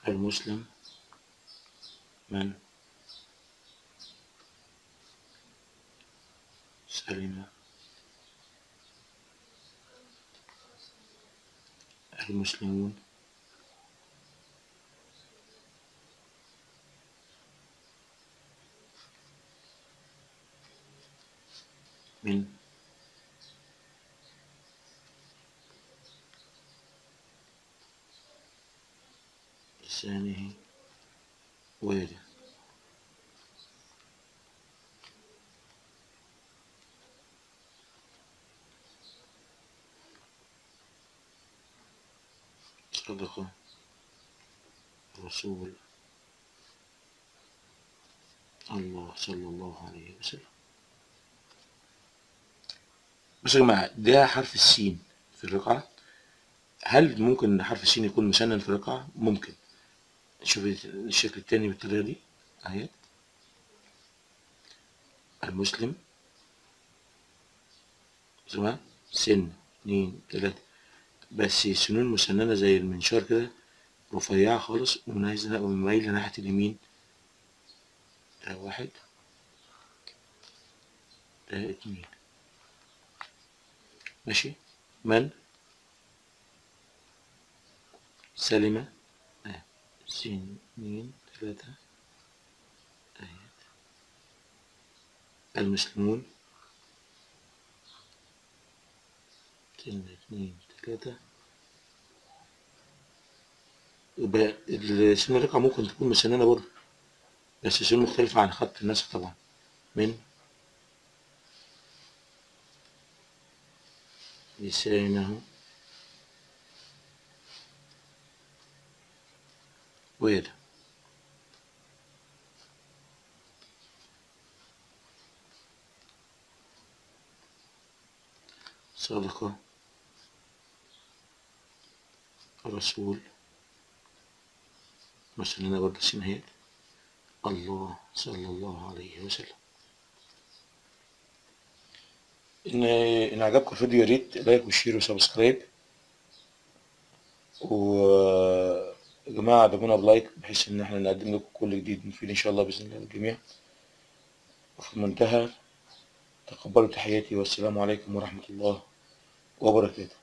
المسلم من سلم المسلمون من لسانه ويده صدق رسول الله صلى الله عليه وسلم بصوا يا جماعة ده حرف السين في الرقعة هل ممكن حرف السين يكون مسنن في الرقعة؟ ممكن شوف الشكل التاني بالطريقة دي اهي المسلم تمام سن اتنين تلاتة بس سنون مسننة زي المنشار كده رفيعة خالص ومنازلة ومايلة ناحية اليمين ده واحد ده اتنين ماشي من سلمة اه سين اتنين تلاتة اهيت المسلمون سن اتنين تلاتة يبقى السن الرقعة ممكن تكون مسننة برضه بس سن مختلفة عن خط النسخ طبعا من لسانه ويده صدق الرسول مثلنا برضه سنهيت الله صلى الله عليه وسلم ان ان عجبكم الفيديو يا ريت لايك وشير وسبسكرايب و يا جماعه دعمونا بلايك بحيث ان احنا نقدم لكم كل جديد مفيد ان شاء الله باذن الله للجميع وفي المنتهى تقبلوا تحياتي والسلام عليكم ورحمه الله وبركاته